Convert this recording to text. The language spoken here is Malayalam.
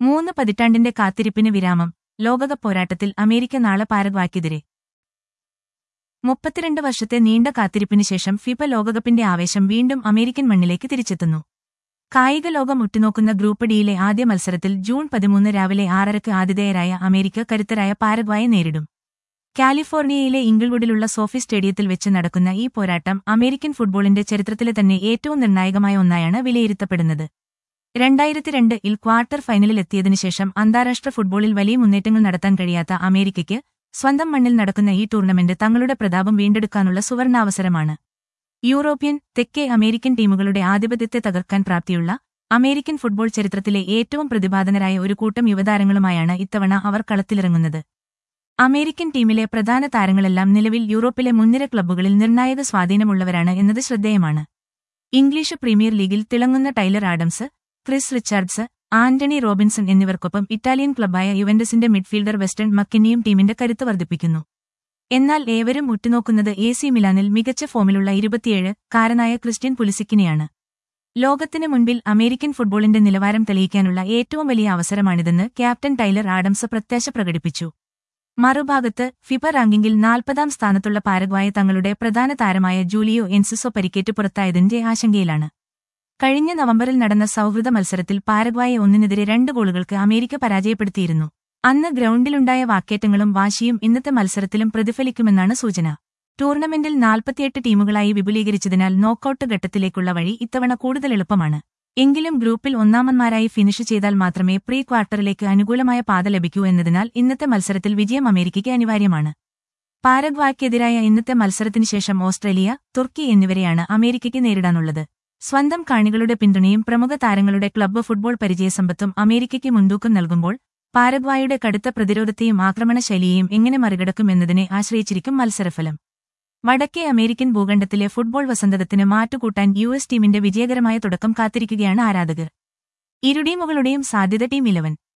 മൂന്ന് പതിറ്റാണ്ടിന്റെ കാത്തിരിപ്പിന് വിരാമം ലോകകപ്പ് പോരാട്ടത്തിൽ അമേരിക്ക നാളെ പാരഗ്വായ്ക്കെതിരെ മുപ്പത്തിരണ്ട് വർഷത്തെ നീണ്ട കാത്തിരിപ്പിന് ശേഷം ഫിഫ ലോകകപ്പിന്റെ ആവേശം വീണ്ടും അമേരിക്കൻ മണ്ണിലേക്ക് തിരിച്ചെത്തുന്നു കായിക ലോകം ഉറ്റുനോക്കുന്ന ഗ്രൂപ്പ് ഡിയിലെ ആദ്യ മത്സരത്തിൽ ജൂൺ പതിമൂന്ന് രാവിലെ ആറരക്ക് ആതിഥേയരായ അമേരിക്ക കരുത്തരായ പാരഗ്വായെ നേരിടും കാലിഫോർണിയയിലെ ഇംഗിൾവുഡിലുള്ള സോഫി സ്റ്റേഡിയത്തിൽ വെച്ച് നടക്കുന്ന ഈ പോരാട്ടം അമേരിക്കൻ ഫുട്ബോളിന്റെ ചരിത്രത്തിലെ തന്നെ ഏറ്റവും നിർണായകമായ ഒന്നായാണ് വിലയിരുത്തപ്പെടുന്നത് രണ്ടായിരത്തി രണ്ടിൽ ക്വാർട്ടർ ഫൈനലിലെത്തിയതിനു ശേഷം അന്താരാഷ്ട്ര ഫുട്ബോളിൽ വലിയ മുന്നേറ്റങ്ങൾ നടത്താൻ കഴിയാത്ത അമേരിക്കയ്ക്ക് സ്വന്തം മണ്ണിൽ നടക്കുന്ന ഈ ടൂർണമെന്റ് തങ്ങളുടെ പ്രതാപം വീണ്ടെടുക്കാനുള്ള സുവർണാവസരമാണ് യൂറോപ്യൻ തെക്കേ അമേരിക്കൻ ടീമുകളുടെ ആധിപത്യത്തെ തകർക്കാൻ പ്രാപ്തിയുള്ള അമേരിക്കൻ ഫുട്ബോൾ ചരിത്രത്തിലെ ഏറ്റവും പ്രതിപാദനരായ ഒരു കൂട്ടം യുവതാരങ്ങളുമായാണ് ഇത്തവണ അവർ കളത്തിലിറങ്ങുന്നത് അമേരിക്കൻ ടീമിലെ പ്രധാന താരങ്ങളെല്ലാം നിലവിൽ യൂറോപ്പിലെ മുൻനിര ക്ലബ്ബുകളിൽ നിർണായക സ്വാധീനമുള്ളവരാണ് എന്നത് ശ്രദ്ധേയമാണ് ഇംഗ്ലീഷ് പ്രീമിയർ ലീഗിൽ തിളങ്ങുന്ന Tyler Adams Chris Richards Antony Robinson എന്നിവർക്കൊപ്പം ഇറ്റാലിയൻ ക്ലബ്ബായ യുവന്റസിന്റെ മിഡ്ഫീൽഡർ വെസ്റ്റേൺ മക്കിന്നിയും ടീമിന്റെ കരുത്ത് വർദ്ധിപ്പിക്കുന്നു എന്നാൽ ഏവരും ഉറ്റുനോക്കുന്നത് എ സി മിലാനിൽ മികച്ച ഫോമിലുള്ള ഇരുപത്തിയേഴ് കാരനായ ക്രിസ്ത്യൻ പുലിസിക്കിനെയാണ് ലോകത്തിന് മുൻപിൽ അമേരിക്കൻ ഫുട്ബോളിന്റെ നിലവാരം തെളിയിക്കാനുള്ള ഏറ്റവും വലിയ അവസരമാണിതെന്ന് ക്യാപ്റ്റൻ ടൈലർ ആഡംസ് പ്രത്യാശ പ്രകടിപ്പിച്ചു മറുഭാഗത്ത് ഫിഫ റാങ്കിങ്ങിൽ നാൽപ്പതാം സ്ഥാനത്തുള്ള പാരഗ്വായ തങ്ങളുടെ പ്രധാന താരമായ ജൂലിയോ എൻസിസോ പരിക്കേറ്റ് പുറത്തായതിന്റെ ആശങ്കയിലാണ് കഴിഞ്ഞ നവംബറിൽ നടന്ന സൗഹൃദ മത്സരത്തിൽ പാരഗ്വായെ ഒന്നിനെതിരെ രണ്ട് ഗോളുകൾക്ക് അമേരിക്ക പരാജയപ്പെടുത്തിയിരുന്നു അന്ന് ഗ്രൗണ്ടിലുണ്ടായ വാക്കേറ്റങ്ങളും വാശിയും ഇന്നത്തെ മത്സരത്തിലും പ്രതിഫലിക്കുമെന്നാണ് സൂചന ടൂർണമെന്റിൽ നാൽപ്പത്തിയെട്ട് ടീമുകളായി വിപുലീകരിച്ചതിനാൽ നോക്കൌട്ട് ഘട്ടത്തിലേക്കുള്ള വഴി ഇത്തവണ കൂടുതൽ എളുപ്പമാണ് എങ്കിലും ഗ്രൂപ്പിൽ ഒന്നാമന്മാരായി ഫിനിഷ് ചെയ്താൽ മാത്രമേ പ്രീ ക്വാർട്ടറിലേക്ക് അനുകൂലമായ പാത ലഭിക്കൂ എന്നതിനാൽ ഇന്നത്തെ മത്സരത്തിൽ വിജയം അമേരിക്കയ്ക്ക് അനിവാര്യമാണ് പാരഗ്വായ്ക്കെതിരായ ഇന്നത്തെ മത്സരത്തിനു ശേഷം ഓസ്ട്രേലിയ തുർക്കി എന്നിവരെയാണ് അമേരിക്കയ്ക്ക് നേരിടാനുള്ളത് സ്വന്തം കാണികളുടെ പിന്തുണയും പ്രമുഖ താരങ്ങളുടെ ക്ലബ്ബ് ഫുട്ബോൾ പരിചയസമ്പത്തും അമേരിക്കയ്ക്ക് മുൻതൂക്കം നൽകുമ്പോൾ പാരഗ്വായുടെ കടുത്ത പ്രതിരോധത്തെയും ആക്രമണ ശൈലിയെയും എങ്ങനെ മറികടക്കും എന്നതിനെ ആശ്രയിച്ചിരിക്കും മത്സരഫലം വടക്കേ അമേരിക്കൻ ഭൂഖണ്ഡത്തിലെ ഫുട്ബോൾ വസന്തത്തിന് മാറ്റുകൂട്ടാൻ യു എസ് ടീമിന്റെ വിജയകരമായ തുടക്കം കാത്തിരിക്കുകയാണ് ആരാധകർ ഇരു ടീമുകളുടെയും സാധ്യത ടീം ഇലവൻ